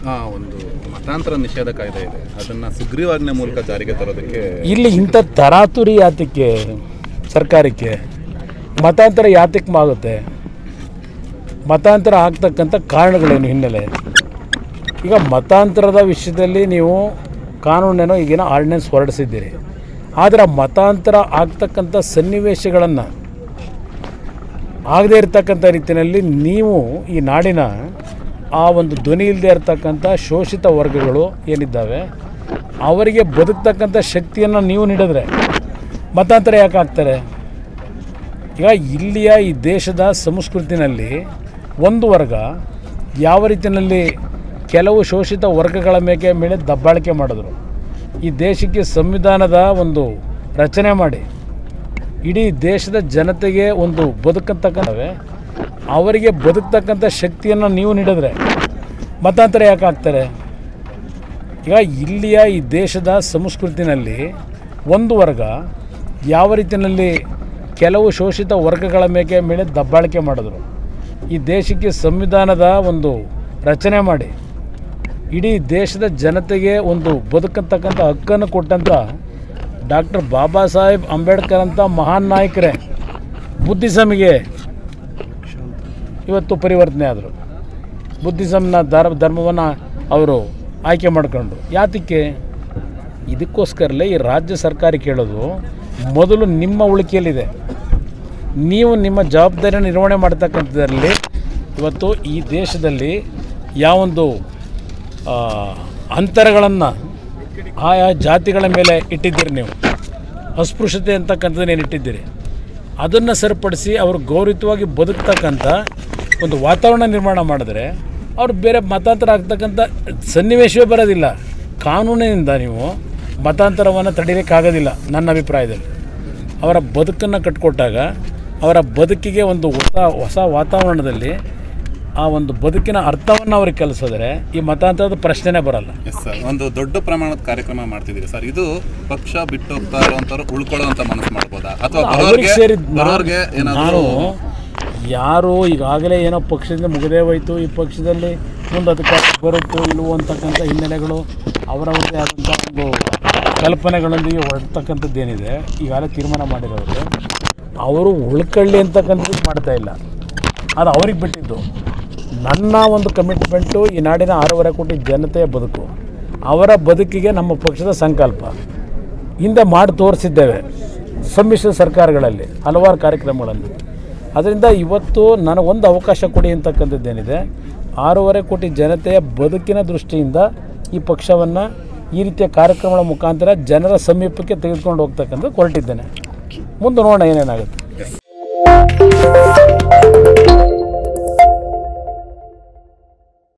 ಆ, ಒಂದು ಮತಾಂತರ ನಿಷೇಧ ಕಾಯ್ದೆ ಇದೆ ಅದನ್ನ ಸುಗ್ರೀವಾಜ್ಞೆ ಮೂಲಕ ಜಾರಿಗೆ ತರೋದಕ್ಕೆ ಇಲ್ಲಿ ಇಂಥ ತರಾತುರಿ ಯಾತಕ್ಕೆ ಸರ್ಕಾರಕ್ಕೆ ಮತಾಂತರ ಯಾತಕ್ಕೆ ಆಗುತ್ತೆ ಮತಾಂತರ ಆಗ್ತಕ್ಕಂಥ ಕಾರಣಗಳೇನು ಹಿನ್ನೆಲೆ ಈಗ ಮತಾಂತರದ ವಿಷಯದಲ್ಲಿ ನೀವು ಕಾನೂನೇನೋ ಈಗಿನ ಆರ್ಡಿನೆನ್ಸ್ ಹೊರಡಿಸಿದ್ದೀರಿ ಆದರೆ ಆ ಮತಾಂತರ ಆಗ್ತಕ್ಕಂಥ ಸನ್ನಿವೇಶಗಳನ್ನು ಆಗದೇ ಇರತಕ್ಕಂಥ ರೀತಿಯಲ್ಲಿ ನೀವು ಈ ನಾಡಿನ ಆ ಒಂದು ಧ್ವನಿ ಇಲ್ಲದೆ ಇರತಕ್ಕಂಥ ಶೋಷಿತ ವರ್ಗಗಳು ಏನಿದ್ದಾವೆ ಅವರಿಗೆ ಬದುಕ್ತಕ್ಕಂಥ ಶಕ್ತಿಯನ್ನು ನೀವು ನೀಡಿದ್ರೆ ಮತಾಂತರ ಯಾಕೆ ಆಗ್ತಾರೆ ಈಗ ಇಲ್ಲಿಯ ಈ ದೇಶದ ಸಂಸ್ಕೃತಿನಲ್ಲಿ ಒಂದು ವರ್ಗ ಯಾವ ರೀತಿಯಲ್ಲಿ ಕೆಲವು ಶೋಷಿತ ವರ್ಗಗಳ ಮೇಲೆ ಮೇಲೆ ದಬ್ಬಾಳಿಕೆ ಮಾಡಿದ್ರು ಈ ದೇಶಕ್ಕೆ ಸಂವಿಧಾನದ ಒಂದು ರಚನೆ ಮಾಡಿ ಇಡೀ ದೇಶದ ಜನತೆಗೆ ಒಂದು ಬದುಕತಕ್ಕಂಥವೆ ಅವರಿಗೆ ಬದುಕ್ತಕ್ಕಂಥ ಶಕ್ತಿಯನ್ನು ನೀವು ನೀಡಿದ್ರೆ ಮತಾಂತರ ಯಾಕೆ ಆಗ್ತಾರೆ ಈಗ ಇಲ್ಲಿಯ ಈ ದೇಶದ ಸಂಸ್ಕೃತಿನಲ್ಲಿ ಒಂದು ವರ್ಗ ಯಾವ ರೀತಿಯಲ್ಲಿ ಕೆಲವು ಶೋಷಿತ ವರ್ಗಗಳ ಮೇಲೆ ಮೇಲೆ ದಬ್ಬಾಳಿಕೆ ಮಾಡಿದ್ರು ಈ ದೇಶಕ್ಕೆ ಸಂವಿಧಾನದ ಒಂದು ರಚನೆ ಮಾಡಿ ಇಡೀ ದೇಶದ ಜನತೆಗೆ ಒಂದು ಬದುಕತಕ್ಕಂಥ ಹಕ್ಕನ್ನು ಕೊಟ್ಟಂಥ ಡಾಕ್ಟರ್ ಬಾಬಾ ಸಾಹೇಬ್ ಅಂಬೇಡ್ಕರ್ ಅಂತ ಮಹಾನ್ ನಾಯಕರೇ ಬುದ್ಧಿಸಮಿಗೆ ಇವತ್ತು ಪರಿವರ್ತನೆ ಆದರು ಬುದ್ಧಿಸಮ್ನ ಧರ್ಮ ಧರ್ಮವನ್ನು ಅವರು ಆಯ್ಕೆ ಮಾಡ್ಕೊಂಡ್ರು ಯಾತಕ್ಕೆ ಇದಕ್ಕೋಸ್ಕರಲೇ ಈ ರಾಜ್ಯ ಸರ್ಕಾರ ಕೇಳೋದು ಮೊದಲು ನಿಮ್ಮ ಉಳಿಕೆಯಲ್ಲಿದೆ ನೀವು ನಿಮ್ಮ ಜವಾಬ್ದಾರಿಯನ್ನು ನಿರ್ವಹಣೆ ಮಾಡ್ತಕ್ಕಂಥದ್ರಲ್ಲಿ ಇವತ್ತು ಈ ದೇಶದಲ್ಲಿ ಯಾವೊಂದು ಆ, ಅಂತರಗಳನ್ನು ಆಯಾ ಜಾತಿಗಳ ಮೇಲೆ ಇಟ್ಟಿದ್ದೀರಿ ನೀವು ಅಸ್ಪೃಶ್ಯತೆ ಅಂತಕ್ಕಂಥದ್ದನ್ನ ಏನು ಇಟ್ಟಿದ್ದೀರಿ ಅದನ್ನು ಸರಿಪಡಿಸಿ ಅವರು ಗೌರವಯುತವಾಗಿ ಬದುಕ್ತಕ್ಕಂಥ ಒಂದು ವಾತಾವರಣ ನಿರ್ಮಾಣ ಮಾಡಿದ್ರೆ ಅವ್ರು ಬೇರೆ ಮತಾಂತರ ಆಗ್ತಕ್ಕಂಥ ಸನ್ನಿವೇಶವೇ ಬರೋದಿಲ್ಲ ಕಾನೂನಿನಿಂದ ನೀವು ಮತಾಂತರವನ್ನು ತಡೀಲಿಕ್ಕಾಗೋದಿಲ್ಲ ನನ್ನ ಅಭಿಪ್ರಾಯದಲ್ಲಿ ಅವರ ಬದುಕನ್ನು ಕಟ್ಕೊಟ್ಟಾಗ ಅವರ ಬದುಕಿಗೆ ಒಂದು ಹೊಸ ಹೊಸ ವಾತಾವರಣದಲ್ಲಿ ಆ ಒಂದು ಬದುಕಿನ ಅರ್ಥವನ್ನು ಅವ್ರಿಗೆ ಕಲಿಸಿದ್ರೆ ಈ ಮತಾಂತರದ ಪ್ರಶ್ನೆನೇ ಬರಲ್ಲ ಎಸ್ ಸರ್ ಒಂದು ದೊಡ್ಡ ಪ್ರಮಾಣದ ಕಾರ್ಯಕ್ರಮ ಮಾಡ್ತಿದ್ದೀರಿ ಸರ್ ಇದು ಪಕ್ಷ ಬಿಟ್ಟು ಹೋಗ್ತಾ ಇರುವಂತವ್ರು ಉಳ್ಕೊಳ್ಳುವಂತ ಮನಸ್ಸು ಮಾಡ್ಬೋದಾ ಅಥವಾ ಅವ್ರಿಗೆ ಬರೋರ್ಗೆ ಸೇರಿದ ಬರೋರ್ಗೆ ನಾನು ಏನಾದ್ರು ಯಾರು ಈಗಾಗಲೇ ಏನೋ ಪಕ್ಷದಿಂದ ಮುಗದೇ ಹೋಯ್ತು ಈ ಪಕ್ಷದಲ್ಲಿ ಮುಂದೆ ಅಧಿಕಾರ ಬರುತ್ತೋ ಇಲ್ವೋ ಅಂತಕ್ಕಂಥ ಹಿನ್ನೆಲೆಗಳು ಅವರವರದೇ ಆದಂಥ ಒಂದು ಕಲ್ಪನೆಗಳೊಂದಿಗೆ ಹೊರತಕ್ಕಂಥದ್ದೇನಿದೆ ಈಗಾಗಲೇ ತೀರ್ಮಾನ ಮಾಡಿರೋರು ಅವರು ಉಳ್ಕೊಳ್ಳಿ ಅಂತಕ್ಕಂಥದ್ದು ಮಾಡ್ತಾ ಇಲ್ಲ ಅದು ಅವ್ರಿಗೆ ಬಿಟ್ಟಿದ್ದು ನನ್ನ ಒಂದು ಕಮಿಟ್ಮೆಂಟು ಈ ನಾಡಿನ ಆರೂವರೆ ಕೋಟಿ ಜನತೆಯ ಬದುಕು ಅವರ ಬದುಕಿಗೆ ನಮ್ಮ ಪಕ್ಷದ ಸಂಕಲ್ಪ ಹಿಂದೆ ಮಾಡಿ ತೋರಿಸಿದ್ದೇವೆ ಸಮ್ಮಿಶ್ರ ಸರ್ಕಾರಗಳಲ್ಲಿ ಹಲವಾರು ಕಾರ್ಯಕ್ರಮಗಳಲ್ಲಿ ಅದರಿಂದ ಇವತ್ತು ನನಗೊಂದು ಅವಕಾಶ ಕೊಡಿ ಅಂತಕ್ಕಂಥದ್ದೇನಿದೆ ಆರೂವರೆ ಕೋಟಿ ಜನತೆಯ ಬದುಕಿನ ದೃಷ್ಟಿಯಿಂದ ಈ ಪಕ್ಷವನ್ನು ಈ ರೀತಿಯ ಕಾರ್ಯಕ್ರಮಗಳ ಮುಖಾಂತರ ಜನರ ಸಮೀಪಕ್ಕೆ ತೆಗೆದುಕೊಂಡು ಹೋಗ್ತಕ್ಕಂಥ ಹೊರಟಿದ್ದೇನೆ ಮುಂದೆ ನೋಡೋಣ ಏನೇನಾಗುತ್ತೆ